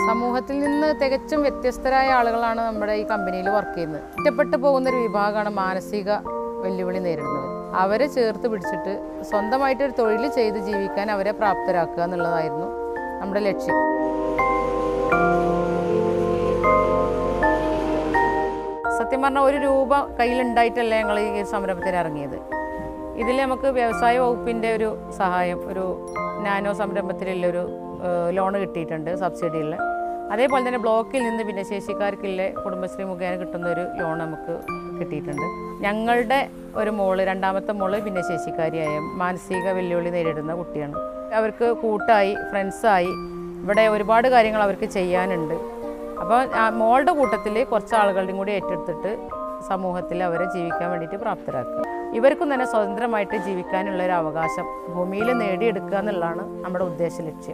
സമൂഹത്തിൽ നിന്ന് തികച്ചും വ്യത്യസ്തരായ ആളുകളാണ് നമ്മുടെ ഈ കമ്പനിയിൽ വർക്ക് ചെയ്യുന്നത് ഒറ്റപ്പെട്ടു പോകുന്ന ഒരു വിഭാഗമാണ് മാനസിക വെല്ലുവിളി നേരിടുന്നത് അവരെ ചേർത്ത് പിടിച്ചിട്ട് സ്വന്തമായിട്ട് ഒരു തൊഴിൽ ചെയ്ത് ജീവിക്കാൻ അവരെ പ്രാപ്തരാക്കുക എന്നുള്ളതായിരുന്നു നമ്മുടെ ലക്ഷ്യം സത്യം പറഞ്ഞാൽ ഒരു രൂപ കയ്യിലുണ്ടായിട്ടല്ല ഞങ്ങൾ ഈ സംരംഭത്തിന് ഇറങ്ങിയത് ഇതിൽ നമുക്ക് വ്യവസായ വകുപ്പിൻ്റെ ഒരു സഹായം ഒരു നാനോ സംരംഭത്തിലുള്ള ഒരു ലോൺ കിട്ടിയിട്ടുണ്ട് സബ്സിഡിയിൽ അതേപോലെ തന്നെ ബ്ലോക്കിൽ നിന്ന് ഭിന്നശേഷിക്കാർക്കുള്ള കുടുംബശ്രീ മുഖേന കിട്ടുന്ന ഒരു ലോൺ നമുക്ക് കിട്ടിയിട്ടുണ്ട് ഞങ്ങളുടെ ഒരു മോള് രണ്ടാമത്തെ മോള് ഭിന്നശേഷിക്കാരിയായ മാനസിക വെല്ലുവിളി നേരിടുന്ന കുട്ടിയാണ് അവർക്ക് കൂട്ടായി ഫ്രണ്ട്സായി ഇവിടെ ഒരുപാട് കാര്യങ്ങൾ അവർക്ക് ചെയ്യാനുണ്ട് അപ്പോൾ ആ മോളുടെ കൂട്ടത്തിൽ കുറച്ച് ആളുകളുടെയും കൂടി ഏറ്റെടുത്തിട്ട് സമൂഹത്തിൽ അവരെ ജീവിക്കാൻ വേണ്ടിയിട്ട് പ്രാപ്തരാക്കുക ഇവർക്കും തന്നെ സ്വതന്ത്രമായിട്ട് ജീവിക്കാനുള്ള ഒരു അവകാശം ഭൂമിയിൽ നേടിയെടുക്കുക എന്നുള്ളതാണ് നമ്മുടെ ഉദ്ദേശ ലക്ഷ്യം